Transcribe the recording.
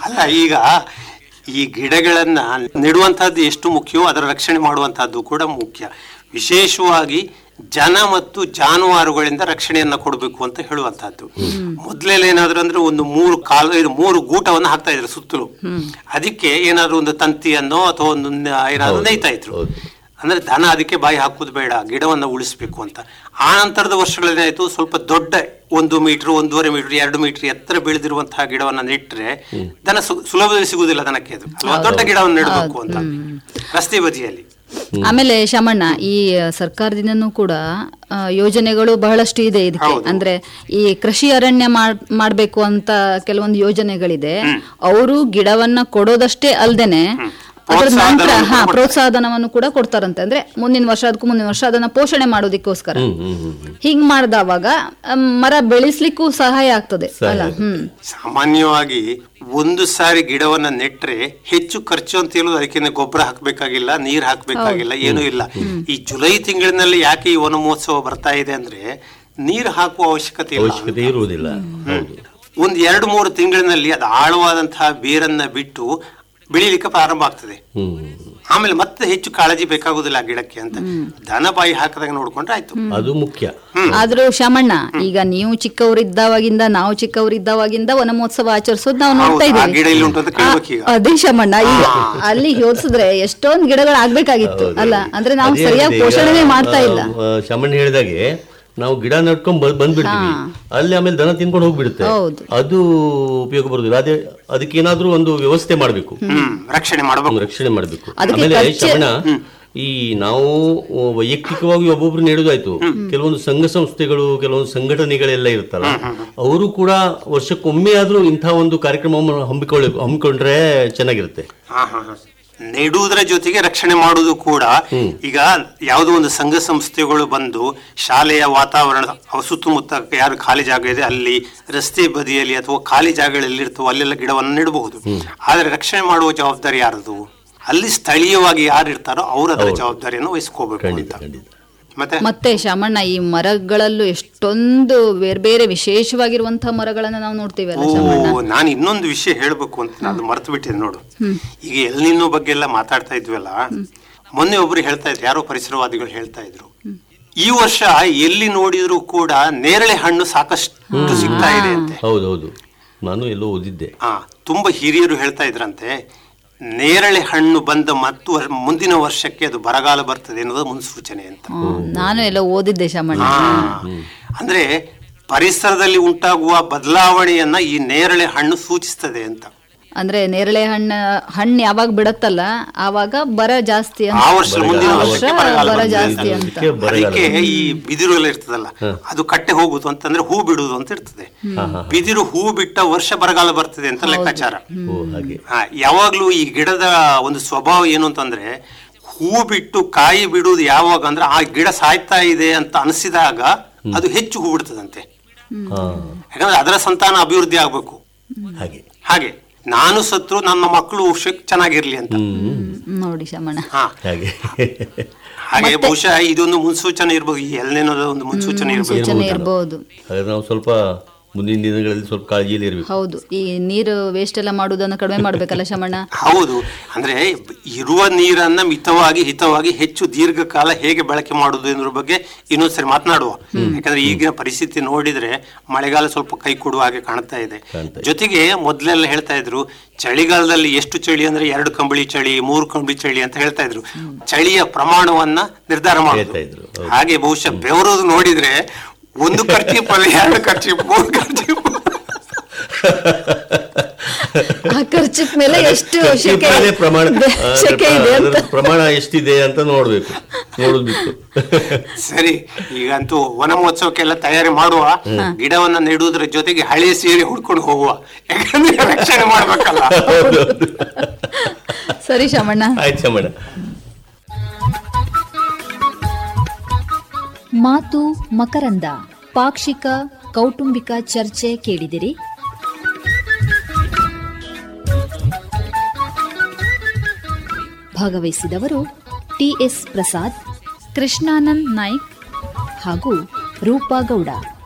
ಅಲ್ಲ ಈಗ ಈ ಗಿಡಗಳನ್ನ ನೆಡುವಂತಹದ್ದು ಎಷ್ಟು ಮುಖ್ಯವೋ ಅದರ ರಕ್ಷಣೆ ಮಾಡುವಂತಹದ್ದು ಕೂಡ ಮುಖ್ಯ ವಿಶೇಷವಾಗಿ ಜನ ಮತ್ತು ಜಾನುವಾರುಗಳಿಂದ ರಕ್ಷಣೆಯನ್ನ ಕೊಡಬೇಕು ಅಂತ ಹೇಳುವಂತಹದ್ದು ಮೊದ್ಲೆಲ್ಲ ಏನಾದ್ರು ಅಂದ್ರೆ ಒಂದು ಮೂರು ಕಾಲು ಇದು ಮೂರು ಗೂಟವನ್ನು ಹಾಕ್ತಾ ಇದ್ರು ಸುತ್ತಲೂ ಅದಕ್ಕೆ ಏನಾದ್ರು ಒಂದು ತಂತಿಯನ್ನೋ ಅಥವಾ ಒಂದು ನ- ಏನಾದ್ರು ನೇಯ್ತಾ ಇದ್ರು ಹೌದು. ಅಂದ್ರೆ ದನ ಅದಕ್ಕೆ ಬಾಯಿ ಹಾಕುದು ಬೇಡ ಗಿಡವನ್ನ ಉಳಿಸ್ಬೇಕು ಅಂತ ಆ ನಂತರದ ವರ್ಷಗಳೇನಾಯ್ತು ಸ್ವಲ್ಪ ದೊಡ್ಡ ಒಂದು ಮೀಟರ್ ಒಂದೂವರೆ ಮೀಟರ್ ಎರಡು ಮೀಟರ್ ಎತ್ತರ ಬೆಳೆದಿರುವಂತಹ ಗಿಡವನ್ನ ನೆಟ್ರೆ ದನ ಸು- ಸುಲಭದಲ್ಲಿ ಸಿಗುದಿಲ್ಲ ದನಕ್ಕೆ ಅದು ಅಲ್ವಾ ದೊಡ್ಡ ಗಿಡವನ್ನು ನೆಡಬೇಕು ಅಂತ ರಸ್ತೆ ಬದಿಯಲ್ಲಿ ಆಮೇಲೆ ಶಮಣ್ಣ ಈ ಸರ್ಕಾರದಿಂದನೂ ಕೂಡ ಆ, ಯೋಜನೆಗಳು ಬಹಳಷ್ಟು ಇದೆ ಇದಕ್ಕೆ ಹೌದು. ಅಂದ್ರೆ ಈ ಕೃಷಿ ಅರಣ್ಯ ಮಾಡ್- ಮಾಡ್ಬೇಕು ಅಂತ ಕೆಲವೊಂದು ಯೋಜನೆಗಳಿದೆ ಅವರು ಗಿಡವನ್ನ ಕೊಡೋದಷ್ಟೇ ಅಲ್ದೇನೆ ಅದರ ನಂತರ ಪ್ರೋತ್ಸಾಹಧನವನ್ನು ಹಾ ಕೂಡ ಪ್ರೋತ್ಸಾಹಧನವನ್ನು ಕೂಡ ಕೊಡ್ತಾರಂತೆ ಅಂದ್ರೆ ಮುಂದಿನ ವರ್ಷ ಅದಕ್ಕೂ ಮುಂದಿನ ವರ್ಷ ಅದನ್ನ ಪೋಷಣೆ ಮಾಡೋದಕ್ಕೋಸ್ಕರ ಹ್ಮ್ ಹ್ಮ್ ಹ್ಮ್ ಹ್ಮ್. ಹಿಂಗ್ ಮಾಡ್ದವಾಗ ಅಮ್, ಮರ ಬೆಳೆಸ್ಲಿಕ್ಕೂ ಸಹಾಯ ಆಗ್ತದೆ ಸಹಾಯ ಅಲ್ಲ ಆಗುತ್ತೆ. ಹ್ಮ್ ಸಾಮಾನ್ಯವಾಗಿ ಒಂದು ಸಾರಿ ಗಿಡವನ್ನ ನೆಟ್ರೆ ಹೆಚ್ಚು ಖರ್ಚು ಅಂತ ಹೇಳುದು ಅದಕ್ಕೆ ಗೊಬ್ಬರ ಹಾಕ್ಬೇಕಾಗಿಲ್ಲ ನೀರ್ ಹಾಕ್ಬೇಕಾಗಿಲ್ಲ ಏನೂ ಇಲ್ಲ ಈ ಜುಲೈ ತಿಂಗಳಿನಲ್ಲಿ ಯಾಕೆ ಈ ವನ ಮಹೋತ್ಸವ ಬರ್ತಾ ಇದೆ ಅಂದ್ರೆ ನೀರು ಹಾಕುವ ಅವಶ್ಯಕತೆ ಇಲ್ಲ ಅವಶ್ಯಕತೆ ಇರುವುದಿಲ್ಲ ಹೌದು ಒಂದ್ ಎರಡು ಮೂರು ತಿಂಗಳಿನಲ್ಲಿ ಅದು ಆಳವಾದಂತಹ ಬೇರನ್ನ ಬಿಟ್ಟು ಬೆಳೀಲಿಕ್ಕೆ ಪ್ರಾರಂಭ ಆಗ್ತದೆ ಹ್ಮ್ ಆಮೇಲೆ ಮತ್ತೆ ಹೆಚ್ಚು ಕಾಳಜಿ ಬೇಕಾಗುದಿಲ್ಲ ಆ ಗಿಡಕ್ಕೆ ಅಂತ ದನ ಬಾಯಿ ಹಾಕದಾಗ ನೋಡ್ಕೊಂಡ್ರೆ ಆಯ್ತು ಅದು ಮುಖ್ಯ ಆದ್ರೂ ಶಾಮಣ್ಣ ಈಗ ನೀವು ಚಿಕ್ಕವರಿದ್ದಾವಾಗಿಂದ ನಾವು ಚಿಕ್ಕವರಿದ್ದಾವಾಗಿಂದ ವನ ಮಹೋತ್ಸವ ಆಚರಿಸೋದು ನಾವು ನೋಡ್ತಾ ಹೌದು, ಆ ಗಿಡ ಇದ್ದೀವಿ ಇಲ್ಲಿ ಉಂಟು ಅಂತ ಕೇಳ್ಬೇಕು ಈಗ. ಆ, ಅದೇ ಶಾಮಣ್ಣ ಈಗ ಅಲ್ಲಿ ಯೋಚಿಸಿದ್ರೆ ಎಷ್ಟೊಂದ್ ಗಿಡಗಳು ಆಗ್ಬೇಕಾಗಿತ್ತು ಹೌದು. ಅಲ್ಲ ಅಂದ್ರೆ ನಾವು ಅದೇ ಸರಿಯಾಗಿ ಆಗಿದೆ. ಪೋಷಣೆ ಈಗ, ಮಾಡ್ತಾ ಇಲ್ಲ ಆ, ಶಮಣ್ಣ ಹೇಳಿದಾಗೆ ನಾವು ಗಿಡ ನಡ್ಕೊಂಡ್ ಬಂದ್- ಬಂದ್ಬಿಡ್ತೀವಿ ಅಲ್ಲಿ ಆಮೇಲೆ ದನ ತಿನ್ಕೊಂಡು ಹೋಗ್ಬಿಡುತ್ತೆ ಹೌದು. ಅದು ಉಪಯೋಗ ಬರುದಿಲ್ಲ ಅದೇ ಅದಕ್ಕೆ ಏನಾದ್ರೂ ಒಂದು ವ್ಯವಸ್ಥೆ ಮಾಡ್ಬೇಕು ಹ್ಮ್ ರಕ್ಷಣೆ ಮಾಡಬೇಕು ರಕ್ಷಣೆ ಮಾಡ್ಬೇಕು ಅದಕ್ಕೆ ಆಮೇಲೆ ಖರ್ಚು- ಶಮಣ ಈ ನಾವು ವೈಯಕ್ತಿಕವಾಗಿ ಒಬ್ಬೊಬ್ರು ನೀಡುದಾಯ್ತು ಕೆಲವೊಂದು ಸಂಘ ಸಂಸ್ಥೆಗಳು ಕೆಲವೊಂದು ಸಂಘಟನೆಗಳೆಲ್ಲ ಇರ್ತಲ್ಲ ಅವರು ಕೂಡ ವರ್ಷಕ್ಕೊಮ್ಮೆ ಆದ್ರೂ ಇಂಥ ಒಂದು ಕಾರ್ಯಕ್ರಮವನ್ನು ಹಮ್ಮಿಕೊಳ್ಳ ಹಮ್ಮಿಕೊಂಡ್ರೆ ಚೆನ್ನಾಗಿರುತ್ತೆ ಹಾ ಹಾ ಹಾ. ನೆಡುವುದರ ಜೊತೆಗೆ ರಕ್ಷಣೆ ಮಾಡುವುದು ಕೂಡ ಈಗ ಯಾವುದೋ ಒಂದು ಸಂಘ ಸಂಸ್ಥೆಗಳು ಬಂದು ಶಾಲೆಯ ವಾತಾವರಣ ಅವ ಸುತ್ತಮುತ್ತ ಯಾರು ಖಾಲಿ ಜಾಗ ಇದೆ ಅಲ್ಲಿ ರಸ್ತೆ ಬದಿಯಲ್ಲಿ ಅಥವಾ ಖಾಲಿ ಜಾಗಗಳಲ್ಲಿ ಇರ್ತವೋ ಅಲ್ಲೆಲ್ಲ ಗಿಡವನ್ನು ನೆಡಬಹುದು ಆದ್ರೆ ರಕ್ಷಣೆ ಮಾಡುವ ಜವಾಬ್ದಾರಿ ಯಾರದು ಅಲ್ಲಿ ಸ್ಥಳೀಯವಾಗಿ ಯಾರು ಇರ್ತಾರೋ ಅವರು ಅದರ ಜವಾಬ್ದಾರಿಯನ್ನು ವಹಿಸ್ಕೋಬೇಕು ಖಂಡಿತ ಅಂತ ಖಂಡಿತ ಮತ್ತೆ ಮತ್ತೆ ಶಾಮಣ್ಣ ಈ ಮರಗಳಲ್ಲೂ ಎಷ್ಟೊಂದು ಬೇರೆ ಬೇರೆ ವಿಶೇಷವಾಗಿರುವಂತಹ ಮರಗಳನ್ನ ನಾವು ನೋಡ್ತೀವಲ್ಲ ಶಾಮಣ್ಣ ಓ ನಾನು ಇನ್ನೊಂದು ವಿಷಯ ಹೇಳ್ಬೇಕು ಅಂತ ನಾನು ಮರ್ತು ಬಿಟ್ಟಿದ್ದೆ ನೋಡು ಈಗ ಎಲ್ನಿನ್ನೋ ಬಗ್ಗೆ ಎಲ್ಲ ಮಾತಾಡ್ತಾ ಇದ್ವಲ್ಲ ಮೊನ್ನೆ ಒಬ್ರು ಹೇಳ್ತಾ ಇದ್ರು ಯಾರೋ ಪರಿಸರವಾದಿಗಳು ಹೇಳ್ತಾ ಇದ್ರು ಈ ವರ್ಷ ಎಲ್ಲಿ ನೋಡಿದ್ರು ಕೂಡ ನೇರಳೆ ಹಣ್ಣು ಸಾಕಷ್ಟು ಸಿಗ್ತಾ ಇದೆ ಅಂತೆ ಹೌದೌದು ನಾನು ಎಲ್ಲೋ ಓದಿದ್ದೆ ಆ ತುಂಬಾ ಹಿರಿಯರು ಹೇಳ್ತಾ ಇದ್ರಂತೆ ನೇರಳೆ ಹಣ್ಣು ಬಂದ ಮತ್ತು ವರ್- ಮುಂದಿನ ವರ್ಷಕ್ಕೆ ಅದು ಬರಗಾಲ ಬರ್ತದೆ ಅನ್ನೋದು ಮುನ್ಸೂಚನೆ ಅಂತ ಹ್ಮ್, ನಾನು ಎಲ್ಲ ಓದಿದ್ದೆ ಶಾಮಣ್ಣ ಆ, ಅಂದ್ರೆ ಪರಿಸರದಲ್ಲಿ ಉಂಟಾಗುವ ಬದಲಾವಣೆಯನ್ನ ಈ ನೇರಳೆ ಹಣ್ಣು ಸೂಚಿಸ್ತದೆ ಅಂತ ಅಂದ್ರೆ ನೇರಳೆ ಹಣ್ಣ ಹಣ್ಣು ಯಾವಾಗ ಬಿಡತ್ತಲ್ಲ ಆವಾಗ ಬರ ಜಾಸ್ತಿ ಅಂತ ಆ ವರ್ಷ ಮುಂದಿನ ಆ ವರ್ಷಕ್ಕೆ ವರ್ಷ ಬರಗಾಲ ಬರ ಬರ್ತದೆ ಜಾಸ್ತಿ ಅಂತ. ಅಂತ ಅದಕ್ಕೆ ಬರಗಾಲ ಅದಕ್ಕೆ ಈ ಬಿದಿರು ಎಲ್ಲ ಇರ್ತದಲ್ಲ ಅದು ಕಟ್ಟೆ ಹೋಗುದು ಅಂತಂದ್ರೆ ಹೂ ಬಿಡುವುದು ಅಂತ ಇರ್ತದೆ ಬಿದಿರು ಹೂ ಬಿಟ್ಟ ವರ್ಷ ಬರಗಾಲ ಬರ್ತದೆ ಅಂತ ಲೆಕ್ಕಾಚಾರ ಓ ಹಾಗೆ ಹಾ ಯಾವಾಗ್ಲೂ ಈ ಗಿಡದ ಒಂದು ಸ್ವಭಾವ ಏನು ಅಂತಂದ್ರೆ ಹೂ ಬಿಟ್ಟು ಕಾಯಿ ಬಿಡುವುದು ಯಾವಾಗ ಅಂದ್ರೆ ಆ ಗಿಡ ಸಾಯ್ತಾ ಇದೆ ಅಂತ ಅನಿಸಿದಾಗ ಅದು ಹೆಚ್ಚು ಹೂ ಬಿಡ್ತದಂತೆ ಹಾ ಯಾಕಂದ್ರೆ ಅದರ ಸಂತಾನ ಅಭಿವೃದ್ಧಿ ಆಗ್ಬೇಕು ಹಾಗೆ ಹಾಗೆ ನಾನು ಸತ್ರು ನನ್ನ ಮಕ್ಕಳು ಶ- ಚೆನ್ನಾಗಿರ್ಲಿ ಅಂತ ಹ್ಮ್, ನೋಡಿ ಶಾಮಣ್ಣ ಹಾ ಹಾಗೆ ಹಾಗೆ ಬಹುಶಃ ಇದೊಂದು ಮುನ್ಸೂಚನೆ ಇರ್ಬೋದು ಈ ಎಲ್ನೇನೋದ ಒಂದು ಮುನ್ಸೂಚನೆ ಇರ್ಬೋದು ಸೂಚನೆ ಇರಬಹುದು ಹಾಗಾದ್ರೆ ನಾವು ಸ್ವಲ್ಪ ಮುಂದಿನ ದಿನಗಳಲ್ಲಿ ಸ್ವಲ್ಪ ಕಾಳಜಿಯಲ್ಲಿ ಇರಬೇಕು ಹೌದು ಈ ನೀರು ವೇಸ್ಟ್ ಎಲ್ಲ ಮಾಡುವುದನ್ನ ಕಡಿಮೆ ಮಾಡ್ಬೇಕಲ್ಲ ಶಮಣ್ಣ ಹೌದು ಅಂದ್ರೆ ಇರುವ ನೀರನ್ನ ಮಿತವಾಗಿ ಹಿತವಾಗಿ ಹೆಚ್ಚು ದೀರ್ಘಕಾಲ ಹೇಗೆ ಬಳಕೆ ಮಾಡುದು ಎನ್ನುವ ಬಗ್ಗೆ ಇನ್ನೊಂದ್ಸರಿ ಮಾತನಾಡುವ ಯಾಕಂದ್ರೆ ಈಗಿನ ಪರಿಸ್ಥಿತಿ ನೋಡಿದ್ರೆ ಮಳೆಗಾಲ ಸ್ವಲ್ಪ ಕೈ ಕೊಡುವ ಹಾಗೆ ಕಾಣ್ತಾ ಇದೆ ಕಾಣ್ತಾ ಜೊತೆಗೆ ಮೊದ್ಲೆಲ್ಲ ಹೇಳ್ತಾ ಇದ್ರು ಚಳಿಗಾಲದಲ್ಲಿ ಎಷ್ಟು ಚಳಿ ಅಂದ್ರೆ ಎರಡು ಕಂಬಳಿ ಚಳಿ ಮೂರು ಕಂಬಳಿ ಚಳಿ ಅಂತ ಹೇಳ್ತಾ ಇದ್ರು ಚಳಿಯ ಪ್ರಮಾಣವನ್ನ ನಿರ್ಧಾರ ಹೇಳ್ತಾ ಮಾಡುದು ಇದ್ರು, ಹೌದು. ಹಾಗೆ ಬಹುಶಃ ಬೆವರೋದು ನೋಡಿದ್ರೆ ಒಂದು ಖರ್ಚೀಪ್ ಅಲ್ಲಿ ಎರಡು ಖರ್ಚೀಪ್ ಮೂರು ಖರ್ಚೀಪ್ ಆ ಖರ್ಚಿನ ಮೇಲೆ ಎಷ್ಟು ಖರ್ಚಿನ ಶೆಕೆ ಮೇಲೆ ಪ್ರಮಾಣ ಬೆ- ಆ, ಶೆಕೆ ಇದೆ ಅಂತ ಅದರ ಪ್ರಮಾಣ ಎಷ್ಟಿದೆ ಅಂತ ನೋಡ್ಬೇಕು ನೋಡುದು ಬಿಟ್ಟು ಸರಿ ಈಗಂತೂ ವನ ಮಹೋತ್ಸವಕ್ಕೆಲ್ಲ ತಯಾರಿ ಮಾಡುವ ಗಿಡವನ್ನ ನೆಡುವುದರ ಜೊತೆಗೆ ಹಳೆ ಸೀರೆ ಹುಡ್ಕೊಂಡು ಹೋಗುವ ಯಾಕಂದ್ರೆ ರಕ್ಷಣೆ ಮಾಡ್ಬೇಕಲ್ಲ ಸರಿ ಶಮಣ್ಣ ಆಯ್ತು ಚಮಣ ಮಾತು ಮಕರಂದ ಪಾಕ್ಷಿಕ ಕೌಟುಂಬಿಕ ಚರ್ಚೆ ಕೇಳಿದಿರಿ ಭಾಗವಹಿಸಿದವರು ಟಿಎಸ್ ಪ್ರಸಾದ್ ಕೃಷ್ಣಾನಂದ್ ನಾಯ್ಕ್ ಹಾಗೂ ರೂಪಾ ಗೌಡ